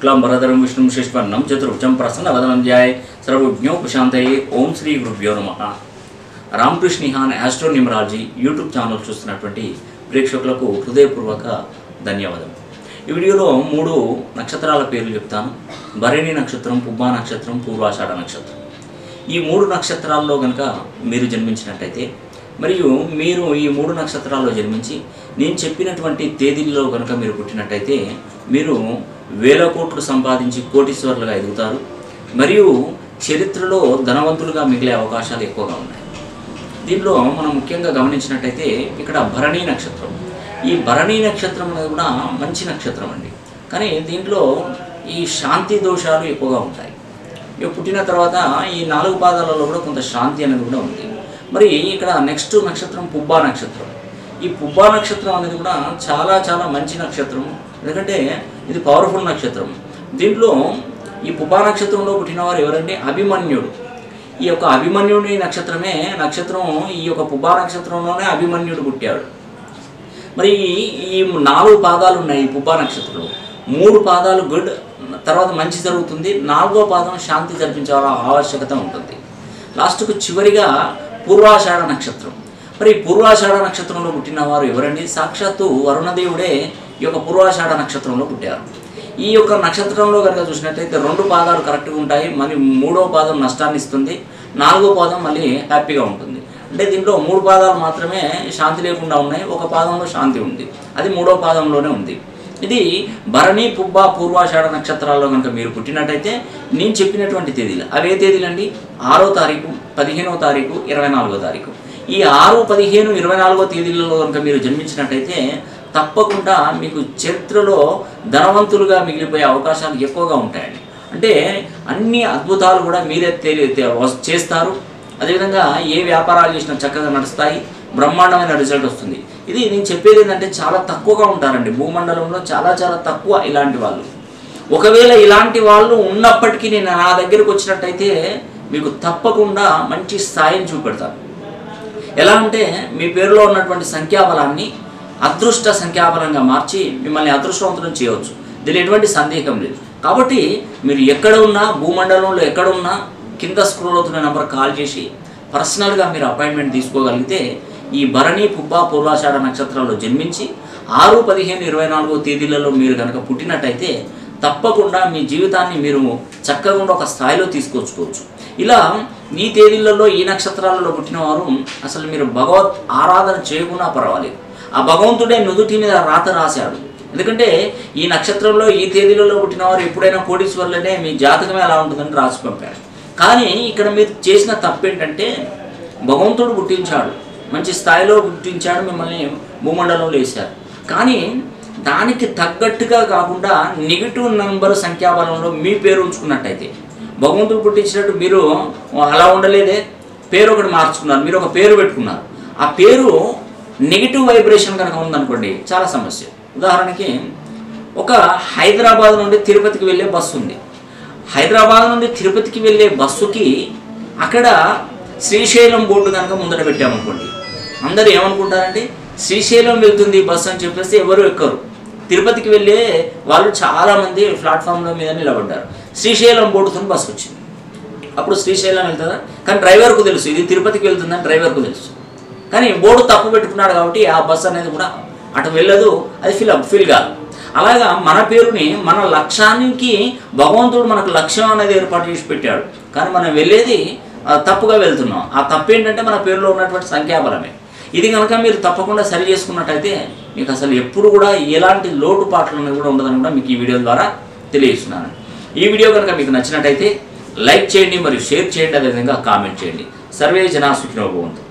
శుక్లాం వరదరం విష్ణుం శిష్వర్ణం చతుర్భుజం ప్రసన్నవదనం ధ్యాయ సర్వజ్ఞోపశాంతయే ఓం శ్రీ గురుభ్యో నమ రామకృష్ణిహాన్ ఆస్ట్రో న్యూమరాలజీ యూట్యూబ్ ఛానల్ చూస్తున్నటువంటి ప్రేక్షకులకు హృదయపూర్వక ధన్యవాదాలు ఈ వీడియోలో మూడు నక్షత్రాల పేర్లు చెప్తాను భరణి నక్షత్రం పుబ్బా నక్షత్రం పూర్వాషాఢ నక్షత్రం ఈ మూడు నక్షత్రాల్లో కనుక మీరు జన్మించినట్టయితే మరియు మీరు ఈ మూడు నక్షత్రాల్లో జన్మించి నేను చెప్పినటువంటి తేదీల్లో కనుక మీరు పుట్టినట్టయితే మీరు వేల కోట్లు సంపాదించి కోటీశ్వరులుగా ఎదుగుతారు మరియు చరిత్రలో ధనవంతులుగా మిగిలే అవకాశాలు ఎక్కువగా ఉన్నాయి దీనిలో మనం ముఖ్యంగా గమనించినట్టయితే ఇక్కడ భరణీ నక్షత్రం ఈ భరణీ నక్షత్రం అనేది కూడా మంచి నక్షత్రం అండి కానీ దీంట్లో ఈ శాంతి దోషాలు ఎక్కువగా ఉంటాయి ఇక పుట్టిన తర్వాత ఈ నాలుగు పాదాలలో కూడా కొంత శాంతి అనేది కూడా ఉంది మరి ఇక్కడ నెక్స్ట్ నక్షత్రం పుబ్బా నక్షత్రం ఈ పుబ్బా నక్షత్రం అనేది కూడా చాలా చాలా మంచి నక్షత్రం ఎందుకంటే ఇది పవర్ఫుల్ నక్షత్రం దీంట్లో ఈ పుబ్బా నక్షత్రంలో పుట్టిన వారు ఎవరంటే అభిమన్యుడు ఈ యొక్క అభిమన్యుడి నక్షత్రమే నక్షత్రం ఈ యొక్క పుబ్బా నక్షత్రంలోనే అభిమన్యుడు పుట్టాడు మరి ఈ- ఈ నాలుగు పాదాలు ఉన్నాయి ఈ పుబ్బా నక్షత్రంలో మూడు పాదాలు గుడ్ తర్వాత మంచి జరుగుతుంది నాలుగో పాదం శాంతి జరిపించాల ఆవశ్యకత ఉంటుంది లాస్ట్కు చివరిగా పూర్వాషాఢ నక్షత్రం మరి ఈ పూర్వాషాఢ నక్షత్రంలో పుట్టిన వారు ఎవరండి సాక్షాత్తు వరుణదేవుడే ఈ యొక్క పూర్వాషాఢ నక్షత్రంలో పుట్టారు ఈ యొక్క నక్షత్రంలో కనుక చూసినట్టయితే రెండు పాదాలు కరెక్ట్గా ఉంటాయి మరి మూడో పాదం నష్టాన్ని ఇస్తుంది నాలుగో పాదం మళ్ళీ హ్యాపీగా ఉంటుంది అంటే దీంట్లో మూడు పాదాలు మాత్రమే శాంతి లేకుండా ఉన్నాయి ఒక పాదంలో శాంతి ఉంది అది మూడో పాదంలోనే ఉంది ఇది భరణి పుబ్బ పూర్వాషాఢ నక్షత్రాల్లో కనుక మీరు పుట్టినట్టయితే నేను చెప్పినటువంటి తేదీలు అవే తేదీలండి ఆరో తారీఖు పదిహేనో తారీఖు ఇరవై నాలుగో తారీఖు ఈ ఆరు పదిహేను ఇరవై నాలుగో తేదీలలో కనుక మీరు జన్మించినట్టయితే తప్పకుండా మీకు చరిత్రలో ధనవంతులుగా మిగిలిపోయే అవకాశాలు ఎక్కువగా ఉంటాయండి అంటే అన్ని అద్భుతాలు కూడా మీరే తెలి తె- వస్- చేస్తారు అదేవిధంగా ఏ వ్యాపారాలు చేసినా చక్కగా నడుస్తాయి బ్రహ్మాండమైన రిజల్ట్ వస్తుంది ఇది నేను చెప్పేది ఏంటంటే చాలా తక్కువగా ఉంటారండి భూమండలంలో చాలా చాలా తక్కువ ఇలాంటి వాళ్ళు ఒకవేళ ఇలాంటి వాళ్ళు ఉన్నప్పటికీ నేను నా దగ్గరకు వచ్చినట్టయితే మీకు తప్పకుండా మంచి స్థాయిని చూపెడతాను ఎలా అంటే మీ పేరులో ఉన్నటువంటి సంఖ్యాబలాన్ని అదృష్ట సంఖ్యాబలంగా మార్చి మిమ్మల్ని అదృష్టవంతులను చేయవచ్చు దీని ఎటువంటి సందేహం లేదు కాబట్టి మీరు ఎక్కడ ఉన్నా భూమండలంలో ఎక్కడ ఉన్నా కింద స్క్రోల్ అవుతున్న నెంబర్ కాల్ చేసి పర్సనల్గా మీరు అపాయింట్మెంట్ తీసుకోగలిగితే ఈ భరణి పుబ్బ పూర్వాషాఢ నక్షత్రాల్లో జన్మించి ఆరు పదిహేను ఇరవై నాలుగో తేదీలలో మీరు కనుక పుట్టినట్టయితే తప్పకుండా మీ జీవితాన్ని మీరు చక్కగా ఉండే ఒక స్థాయిలో తీసుకొచ్చుకోవచ్చు ఇలా ఈ తేదీలలో ఈ నక్షత్రాలలో పుట్టిన వారు అసలు మీరు భగవత్ ఆరాధన చేయకుండా పర్వాలేదు ఆ భగవంతుడే నుదుటి మీద రాత రాశాడు ఎందుకంటే ఈ నక్షత్రంలో ఈ తేదీలలో పుట్టిన వారు ఎప్పుడైనా కోటీశ్వర్లనే మీ జాతకమే అలా ఉంటుందని రాసి పంపాడు కానీ ఇక్కడ మీరు చేసిన తప్పేంటంటే భగవంతుడు పుట్టించాడు మంచి స్థాయిలో పుట్టించాడు మిమ్మల్ని భూమండలంలో వేశారు కానీ దానికి తగ్గట్టుగా కాకుండా నెగిటివ్ నంబర్ సంఖ్యాబలంలో మీ పేరు ఉంచుకున్నట్టయితే భగవంతుడు పుట్టించినట్టు మీరు అలా ఉండలేదే పేరు ఒకటి మార్చుకున్నారు మీరు ఒక పేరు పెట్టుకున్నారు ఆ పేరు నెగిటివ్ వైబ్రేషన్ కనుక ఉందనుకోండి చాలా సమస్య ఉదాహరణకి ఒక హైదరాబాద్ నుండి తిరుపతికి వెళ్ళే బస్సు ఉంది హైదరాబాద్ నుండి తిరుపతికి వెళ్ళే బస్సుకి అక్కడ శ్రీశైలం బోర్డు కనుక ముందట పెట్టామనుకోండి అందరూ ఏమనుకుంటారంటే శ్రీశైలం వెళ్తుంది బస్సు అని చెప్పేసి ఎవరు ఎక్కరు తిరుపతికి వెళ్ళే వాళ్ళు చాలామంది ప్లాట్ఫామ్ల మీద నిలబడ్డారు శ్రీశైలం బోర్డుతో బస్సు వచ్చింది అప్పుడు శ్రీశైలం వెళ్తుందా కానీ డ్రైవర్కు తెలుసు ఇది తిరుపతికి వెళ్తుందని డ్రైవర్కు తెలుసు కానీ బోర్డు తప్పు పెట్టుకున్నాడు కాబట్టి ఆ బస్సు అనేది కూడా అటు వెళ్ళదు అది ఫిల్ ఫిల్ కాదు అలాగా మన పేరుని మన లక్ష్యానికి భగవంతుడు మనకు లక్ష్యం అనేది ఏర్పాటు చేసి పెట్టాడు కానీ మనం వెళ్ళేది ఆ, తప్పుగా వెళ్తున్నాం ఆ తప్పు ఏంటంటే మన పేరులో ఉన్నటువంటి సంఖ్యాబలమే ఇది కనుక మీరు తప్పకుండా సరి చేసుకున్నట్టయితే మీకు అసలు ఎప్పుడు కూడా ఎలాంటి లోటుపాట్లు అనేది కూడా ఉండదని కూడా మీకు ఈ వీడియో ద్వారా తెలియజేస్తున్నాను ఈ వీడియో కనుక మీకు నచ్చినట్టయితే లైక్ చేయండి మరియు షేర్ చేయండి అదేవిధంగా కామెంట్ చేయండి సర్వే జనా సుఖినోభవంతు